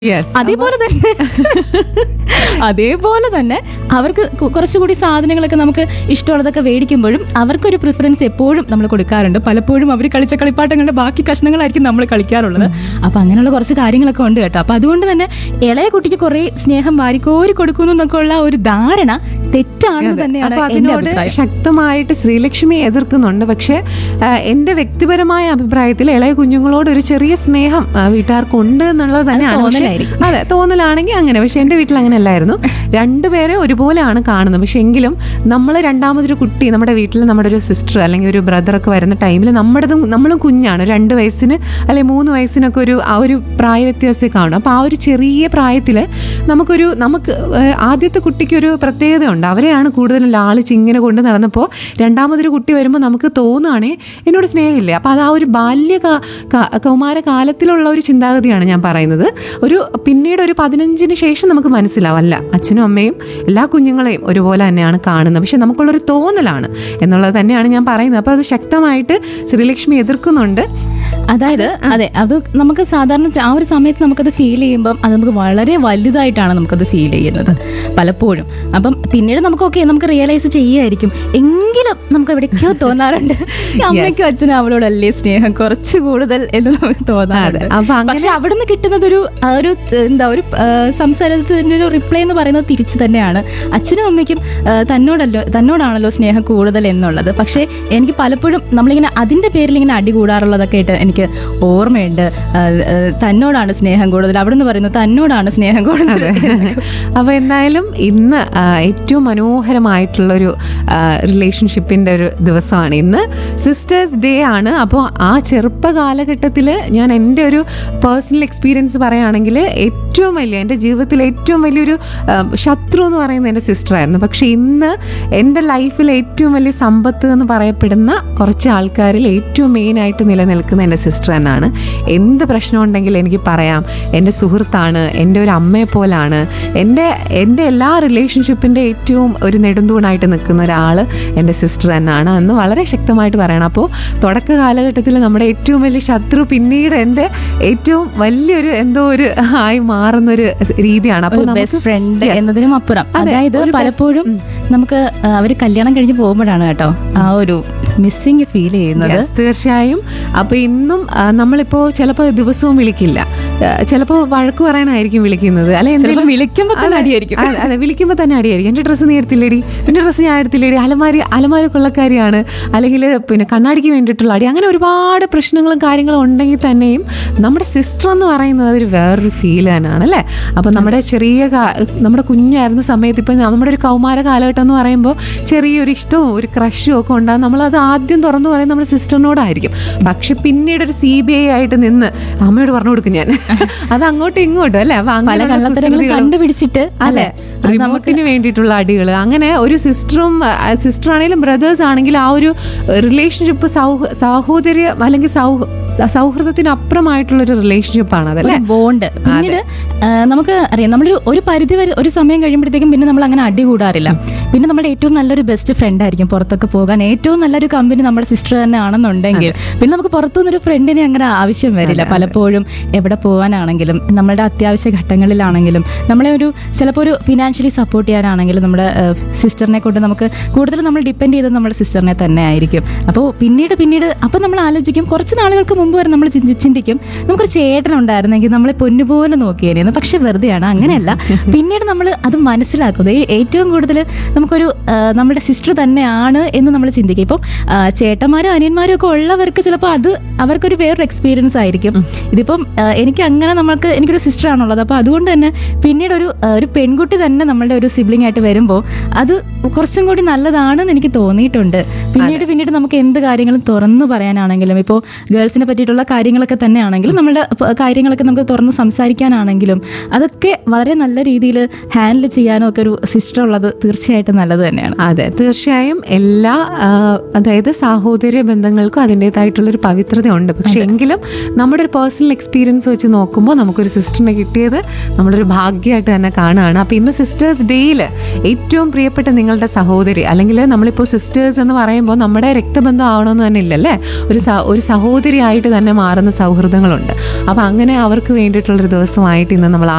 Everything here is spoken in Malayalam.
യെസ് അതേപോലെ തന്നെ അതേപോലെ തന്നെ അവർക്ക് കു- കുറച്ചുകൂടി സാധനങ്ങളൊക്കെ നമുക്ക് ഇഷ്ടമുള്ളതൊക്കെ മേടിക്കുമ്പോഴും അവർക്കൊരു പ്രിഫറൻസ് എപ്പോഴും നമ്മൾ കൊടുക്കാറുണ്ട് പലപ്പോഴും അവർ കളിച്ച കളിപ്പാട്ടങ്ങളുടെ ബാക്കി കഷ്ണങ്ങളായിരിക്കും നമ്മൾ കളിക്കാറുള്ളത് അപ്പൊ അങ്ങനെയുള്ള കുറച്ച് കാര്യങ്ങളൊക്കെ ഉണ്ട് കേട്ടോ അപ്പൊ അതുകൊണ്ട് തന്നെ ഇളയ കുട്ടിക്ക് കുറെ സ്നേഹം വാരിക്കോരി കൊടുക്കുന്നു എന്നൊക്കെ ഉള്ള ഒരു ധാരണ തെറ്റാണെന്ന് തന്നെയാണ് അപ്പൊ എന്റെ അതിനോട് അഭിപ്രായം ശക്തമായിട്ട് ശ്രീലക്ഷ്മി എതിർക്കുന്നുണ്ട് പക്ഷെ ആ, എന്റെ വ്യക്തിപരമായ അഭിപ്രായത്തിൽ ഇളയ കുഞ്ഞുങ്ങളോട് ഒരു ചെറിയ സ്നേഹം ആ, വീട്ടുകാർക്ക് ഉണ്ട് എന്നുള്ളത് തന്നെയാണ് പക്ഷേ- തോന്നലായിരിക്കും. അതെ തോന്നലാണെങ്കിൽ അങ്ങനെ പക്ഷെ എന്റെ വീട്ടിൽ അങ്ങനെ അല്ലായിരുന്നു രണ്ടുപേരെ ഒരുപോലെയാണ് കാണുന്നത് പക്ഷെ എങ്കിലും നമ്മൾ രണ്ടാമതൊരു കുട്ടി നമ്മുടെ വീട്ടിൽ നമ്മുടെ ഒരു സിസ്റ്റർ അല്ലെങ്കിൽ ഒരു ബ്രദർ ഒക്കെ വരുന്ന ടൈമിൽ നമ്മുടേതും നമ്മളും കുഞ്ഞാണ് ഒരു രണ്ട് വയസ്സിന് അല്ലെങ്കിൽ മൂന്ന് വയസ്സിനൊക്കെ ഒരു ആ ഒരു പ്രായ വ്യത്യാസം കാണും അപ്പോൾ ആ ഒരു ചെറിയ പ്രായത്തിൽ നമുക്കൊരു നമുക്ക് ഏഹ്, ആദ്യത്തെ കുട്ടിക്കൊരു പ്രത്യേകതയുണ്ട് അവരെയാണ് കൂടുതലും ലാളിച്ച് ഇങ്ങനെ കൊണ്ട് നടന്നപ്പോൾ രണ്ടാമതൊരു കുട്ടി വരുമ്പോൾ നമുക്ക് തോന്നുകയാണേ എന്നോട് സ്നേഹമില്ലേ അപ്പോൾ അത് ആ ഒരു ബാല്യ കാ- കാ- കൗമാര കാലത്തിലുള്ള ഒരു ചിന്താഗതിയാണ് ഞാൻ പറയുന്നത് ഒരു പിന്നീട് ഒരു പതിനഞ്ചിന് ശേഷം നമുക്ക് മനസ്സിലാവും അല്ല അച്ഛനും അമ്മയും എല്ലാ കുഞ്ഞുങ്ങളെയും ഒരുപോലെ തന്നെയാണ് കാണുന്നത് പക്ഷെ നമുക്കുള്ളൊരു തോന്നലാണ് എന്നുള്ളത് തന്നെയാണ് ഞാൻ പറയുന്നത് അപ്പോൾ അത് ശക്തമായിട്ട് ശ്രീലക്ഷ്മി എതിർക്കുന്നുണ്ട് അതായത് അതെ അത് നമുക്ക് സാധാരണ ച- ആ ഒരു സമയത്ത് നമുക്കത് ഫീൽ ചെയ്യുമ്പം അത് നമുക്ക് വളരെ വലുതായിട്ടാണ് നമുക്കത് ഫീൽ ചെയ്യുന്നത് പലപ്പോഴും അപ്പം പിന്നീട് നമുക്കൊക്കെ നമുക്ക് റിയലൈസ് ചെയ്യുമായിരിക്കും എങ്കിലും നമുക്ക് എവിടേക്കോ തോന്നാറുണ്ട് അമ്മയ്ക്കും അച്ഛനും അവളോടല്ലേ സ്നേഹം കുറച്ച് കൂടുതൽ എന്ന് നമുക്ക് തോന്നാറുണ്ട് അതെ. അപ്പൊ അങ്ങനെ- പക്ഷെ അവിടുന്ന് കിട്ടുന്നത് ഒരു ആ ഒരു ഏഹ്, എന്താ ഒരു ആ, സംസാരത്തിന്റെ ഒരു റിപ്ലൈ എന്ന് പറയുന്നത് തിരിച്ചു തന്നെയാണ് അച്ഛനും അമ്മയ്ക്കും ആ, തന്നോടല്ലോ തന്നോടാണല്ലോ സ്നേഹം കൂടുതൽ എന്നുള്ളത് പക്ഷേ എനിക്ക് പലപ്പോഴും നമ്മളിങ്ങനെ അതിന്റെ പേരിൽ ഇങ്ങനെ അടി കൂടാറുള്ളതൊക്കെ ആയിട്ട് എനിക്ക് ഓർമ്മയുണ്ട് ആ, ആ, തന്നോടാണ് സ്നേഹം കൂടുതൽ അവിടെ നിന്ന് പറയുന്നു തന്നോടാണ് സ്നേഹം കൂടുതൽ അപ്പോൾ എന്തായാലും ഇന്ന് ആ, ഏറ്റവും മനോഹരമായിട്ടുള്ളൊരു റിലേഷൻഷിപ്പിൻ്റെ ഒരു ദിവസമാണ് ഇന്ന് സിസ്റ്റേഴ്സ് ഡേ ആണ് അപ്പോൾ ആ ചെറുപ്പ കാലഘട്ടത്തിൽ ഞാൻ എൻ്റെ ഒരു പേഴ്സണൽ എക്സ്പീരിയൻസ് പറയുകയാണെങ്കിൽ ഏറ്റവും വലിയ എൻ്റെ ജീവിതത്തിൽ ഏറ്റവും വലിയൊരു ആ, ശത്രു എന്ന് പറയുന്നത് എൻ്റെ സിസ്റ്ററായിരുന്നു പക്ഷേ ഇന്ന് എൻ്റെ ലൈഫിൽ ഏറ്റവും വലിയ സമ്പത്ത് എന്ന് പറയപ്പെടുന്ന കുറച്ച് ആൾക്കാരിൽ ഏറ്റവും മെയിനായിട്ട് നിലനിൽക്കുന്ന എൻ്റെ സിസ്റ്റർ തന്നെയാണ് എന്ത് പ്രശ്നമുണ്ടെങ്കിലും എനിക്ക് പറയാം എൻ്റെ സുഹൃത്താണ് എൻ്റെ ഒരു അമ്മയെ പോലാണ് എൻ്റെ എൻ്റെ എല്ലാ റിലേഷൻഷിപ്പിൻ്റെ ഏറ്റവും ഒരു നെടുന്തൂണായിട്ട് നിൽക്കുന്ന ഒരാൾ എൻ്റെ സിസ്റ്റർ തന്നെയാണ് എന്ന് വളരെ ശക്തമായിട്ട് പറയണം അപ്പോൾ തുടക്ക കാലഘട്ടത്തിൽ നമ്മുടെ ഏറ്റവും വലിയ ശത്രു പിന്നീട് എൻ്റെ ഏറ്റവും വലിയൊരു എന്തോ ഒരു ആയി മാറുന്നൊരു രീതിയാണ് അപ്പോൾ ബെസ്റ്റ് ഫ്രണ്ട് Yes. എന്നതിനും അപ്പുറം അതെ, അതായത് ഒരു best- പലപ്പോഴും നമുക്ക് ആ, അവര് കല്യാണം കഴിഞ്ഞ് പോകുമ്പോഴാണ് കേട്ടോ ആ ഒരു മിസ്സിങ് ഫീൽ ചെയ്യുന്നത് Yes, തീർച്ചയായും അപ്പൊ ഇന്നും ആ, നമ്മളിപ്പോ ചിലപ്പോ ദിവസവും വിളിക്കില്ല ആ, ചിലപ്പോ വഴക്ക് പറയാനായിരിക്കും വിളിക്കുന്നത് അല്ലെ ചിലപ്പോ വിളിക്കുമ്പോ തന്നെ അടിയായിരിക്കും. അതെ അതെ, വിളിക്കുമ്പോ തന്നെ അടിയായിരിക്കും എന്റെ ഡ്രസ്സ് നീ എടുത്തില്ലേടി നിന്റെ ഡ്രസ്സ് ഞാൻ എടുത്തില്ലേടി അലമാരി അലമാരി കൊള്ളക്കാരിയാണ് അല്ലെങ്കിൽ പിന്നെ കണ്ണാടിക്ക് വേണ്ടിയിട്ടുള്ള അടി അങ്ങനെ ഒരുപാട് പ്രശ്നങ്ങളും കാര്യങ്ങളും ഉണ്ടെങ്കിൽ തന്നെയും നമ്മുടെ സിസ്റ്റർ എന്ന് പറയുന്നത് അതൊരു വേറൊരു ഫീൽ തന്നെയാണ് അല്ലേ അപ്പൊ നമ്മുടെ ചെറിയ കാ- നമ്മുടെ കുഞ്ഞായിരുന്ന സമയത്ത് ഇപ്പൊ നമ്മുടെ ഒരു കൗമാര കാലഘട്ടം എന്ന് പറയുമ്പോൾ ചെറിയൊരു ഇഷ്ടവും ഒരു ക്രഷും ഒക്കെ ഉണ്ടാകും നമ്മളത് ആദ്യം തുറന്നു പറയുന്നത് നമ്മുടെ സിസ്റ്ററിനോടായിരിക്കും പക്ഷെ പിന്നീട് ഒരു സി ബി ഐ ആയിട്ട് നിന്ന് അമ്മയോട് പറഞ്ഞു കൊടുക്കും ഞാൻ അത് അങ്ങോട്ടും ഇങ്ങോട്ടും അല്ലേ അപ്പൊ പല അങ്ങനെയുള്ള കള്ളത്തരങ്ങളും കുസൃതികളും- കണ്ടുപിടിച്ചിട്ട് അല്ലെ അത് നമുക്ക് റിമോട്ടിന് വേണ്ടിയിട്ടുള്ള അടികൾ അങ്ങനെ ഒരു സിസ്റ്ററും സിസ്റ്റർ ആണെങ്കിലും ബ്രദേഴ്സ് ആണെങ്കിലും ആ ഒരു റിലേഷൻഷിപ്പ് സഹോദര്യം അല്ലെങ്കിൽ സൗഹ- സ- സൗഹൃദത്തിനപ്പുറമായിട്ടുള്ള ഒരു റിലേഷൻഷിപ്പാണ് അതല്ലേ ഒരു ബോണ്ട് പിന്നീട് ആ, നമുക്ക് അറിയാം നമ്മളൊരു ഒരു പരിധി വരെ ഒരു സമയം കഴിയുമ്പോഴത്തേക്കും പിന്നെ നമ്മൾ അങ്ങനെ അടി കൂടാറില്ല പിന്നെ നമ്മുടെ ഏറ്റവും നല്ലൊരു ബെസ്റ്റ് ഫ്രണ്ട് ആയിരിക്കും പുറത്തൊക്കെ പോകാൻ ഏറ്റവും നല്ലൊരു കമ്പനി നമ്മുടെ സിസ്റ്റർ തന്നെ ആണെന്നുണ്ടെങ്കിൽ പിന്നെ നമുക്ക് പുറത്തുനിന്നൊരു ഫ്രണ്ടിനെ അങ്ങനെ ആവശ്യം വരില്ല പലപ്പോഴും എവിടെ പോകാനാണെങ്കിലും നമ്മളുടെ അത്യാവശ്യ ഘട്ടങ്ങളിലാണെങ്കിലും നമ്മളെ ഒരു ചിലപ്പോൾ ഒരു ഫിനാൻഷ്യലി സപ്പോർട്ട് ചെയ്യാനാണെങ്കിലും നമ്മുടെ സിസ്റ്ററിനെ കൊണ്ട് നമുക്ക് കൂടുതൽ നമ്മൾ ഡിപ്പെൻഡ് ചെയ്തത് നമ്മുടെ സിസ്റ്ററിനെ തന്നെ ആയിരിക്കും അപ്പോൾ പിന്നീട് പിന്നീട് അപ്പം നമ്മൾ ആലോചിക്കും കുറച്ച് നാളുകൾക്ക് മുമ്പ് വരെ നമ്മൾ ചിന്തി- ചിന്തിക്കും നമുക്കൊരു ചേട്ടൻ ഉണ്ടായിരുന്നെങ്കിൽ നമ്മളെ പൊന്നുപോലെ നോക്കിയേനെന്ന് പക്ഷെ വെറുതെയാണ് അങ്ങനെയല്ല പിന്നീട് നമ്മൾ അത് മനസ്സിലാക്കുന്നത് ഏ- ഏറ്റവും കൂടുതൽ നമുക്കൊരു ആ, നമ്മുടെ സിസ്റ്റർ തന്നെയാണ് എന്ന് നമ്മൾ ചിന്തിക്കും ഇപ്പം ആ, ചേട്ടന്മാരും അനിയന്മാരും ഒക്കെ ഉള്ളവർക്ക് ചിലപ്പോൾ അത് അവർക്കൊരു വേറൊരു എക്സ്പീരിയൻസ് ആയിരിക്കും ഇതിപ്പം ആ, എനിക്ക് അങ്ങനെ നമ്മൾക്ക് എനിക്കൊരു സിസ്റ്റർ ആണുള്ളത് അപ്പോൾ അതുകൊണ്ട് തന്നെ പിന്നീട് ഒരു ആ, ഒരു പെൺകുട്ടി തന്നെ നമ്മളുടെ ഒരു സിബ്ലിംഗ് ആയിട്ട് വരുമ്പോൾ അത് കുറച്ചും കൂടി നല്ലതാണെന്ന് എനിക്ക് തോന്നിയിട്ടുണ്ട് പിന്നീട് പിന്നീട് നമുക്ക് എന്ത് കാര്യങ്ങളും തുറന്നു പറയാനാണെങ്കിലും ഇപ്പോൾ ഗേൾസിനെ പറ്റിയിട്ടുള്ള കാര്യങ്ങളൊക്കെ തന്നെയാണെങ്കിലും നമ്മുടെ പ- കാര്യങ്ങളൊക്കെ നമുക്ക് തുറന്ന് സംസാരിക്കാനാണെങ്കിലും അതൊക്കെ വളരെ നല്ല രീതിയിൽ ഹാൻഡിൽ ചെയ്യാനും ഒക്കെ ഒരു സിസ്റ്റർ ഉള്ളത് തീർച്ചയായിട്ടും നല്ലത് തന്നെയാണ് അതെ തീർച്ചയായും എല്ലാ ആ, അതായത് സാഹോദര്യ ബന്ധങ്ങൾക്കും അതിൻ്റെതായിട്ടുള്ളൊരു പവിത്രത ഉണ്ട് പക്ഷെ എങ്കിലും നമ്മുടെ ഒരു പേഴ്സണൽ എക്സ്പീരിയൻസ് വെച്ച് നോക്കുമ്പോൾ നമുക്കൊരു സിസ്റ്ററിനെ കിട്ടിയത് നമ്മളൊരു ഭാഗ്യമായിട്ട് തന്നെ കാണുകയാണ് അപ്പോൾ ഇന്ന് സിസ്റ്റേഴ്സ് ഡേയിൽ ഏറ്റവും പ്രിയപ്പെട്ട നിങ്ങളുടെ സഹോദരി അല്ലെങ്കിൽ നമ്മളിപ്പോൾ സിസ്റ്റേഴ്സ് എന്ന് പറയുമ്പോൾ നമ്മുടെ രക്തബന്ധം ആവണമെന്ന് തന്നെ ഇല്ലല്ലേ ഒരു സ- ഒരു സഹോദരിയായിട്ട് തന്നെ മാറുന്ന സൗഹൃദങ്ങളുണ്ട് അപ്പോൾ അങ്ങനെ അവർക്ക് വേണ്ടിയിട്ടുള്ളൊരു ദിവസമായിട്ട് ഇന്ന് നമ്മൾ